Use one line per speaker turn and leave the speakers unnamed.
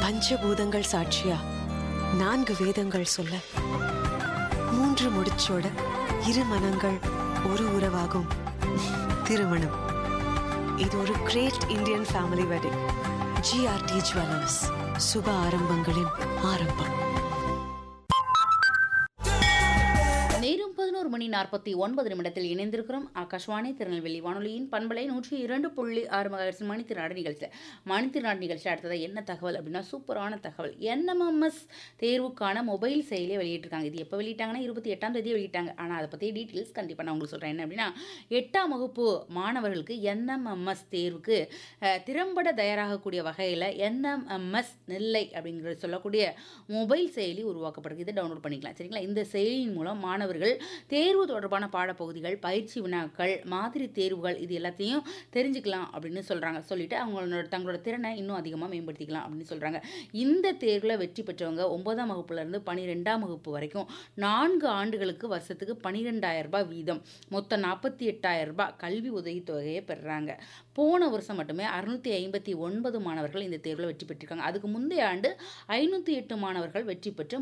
பஞ்சபூதங்கள் சாட்சியா நான்கு வேதங்கள் சொல்ல மூன்று முடிச்சோட இரு மனங்கள் ஒரு உறவாகும் திருமணம் இது ஒரு great Indian family wedding GRT jewellers சுப ஆரம்பங்களின் ஆரம்பம்
நேரம் பதினோரு மணி நாற்பத்தி ஒன்பது நிமிடத்தில் இணைந்திருக்கிறோம் ஆகாஷ்வாணி திருநெல்வேலி வானொலியின் பண்பலை நூற்றி இரண்டு புள்ளி ஆறு மகர்ஸ் மணித்திருநாடு நிகழ்ச்சியில் மணித்திருநாடு நிகழ்ச்சி அடுத்தது என்ன தகவல் அப்படின்னா சூப்பரான தகவல் என்எம்எம்எஸ் தேர்வுக்கான மொபைல் செயலியை வெளியிட்டிருக்காங்க இது எப்போ வெளியிட்டாங்கன்னா இருபத்தி எட்டாம் தேதி வெளியிட்டாங்க ஆனால் அதை பற்றி டீட்டெயில்ஸ் கண்டிப்பாக நான் உங்களுக்கு சொல்கிறேன் என்ன அப்படின்னா எட்டாம் வகுப்பு மாணவர்களுக்கு என்எம்எம்எஸ் தேர்வுக்கு அஹ், திறம்பட தயாராகக்கூடிய வகையில் என்எம்எம்எஸ் நெல்லை அப்படிங்கிறது சொல்லக்கூடிய மொபைல் செயலி உருவாக்கப்படுது இதை டவுன்லோட் பண்ணிக்கலாம் சரிங்களா இந்த செயலியின் மூலம் மாணவர்கள் தேர்வு தொடர்பான பாடப்பகுதிகள் பயிற்சி வினாக்கள் மாதிரி தேர்வுகள் இது எல்லாத்தையும் தெரிஞ்சுக்கலாம் அப்படின்னு சொல்கிறாங்க சொல்லிட்டு அவங்களோட தங்களோட திறனை இன்னும் அதிகமாக மேம்படுத்திக்கலாம் அப்படின்னு சொல்கிறாங்க இந்த தேர்வில் வெற்றி பெற்றவங்க ஒன்பதாம் வகுப்புலேருந்து பன்னிரெண்டாம் வகுப்பு வரைக்கும் நான்கு ஆண்டுகளுக்கு வருஷத்துக்கு பன்னிரெண்டாயிரம் ரூபாய் வீதம் மொத்தம் நாற்பத்தி எட்டாயிரம் ரூபாய் கல்வி உதவித்தொகையை பெறுறாங்க போன வருஷம் மட்டுமே அறுநூத்தி ஐம்பத்தி ஒன்பது மாணவர்கள் இந்த தேர்வில் வெற்றி பெற்றிருக்காங்க அதுக்கு முந்தைய ஆண்டு ஐநூற்றி எட்டு மாணவர்கள் வெற்றி பெற்று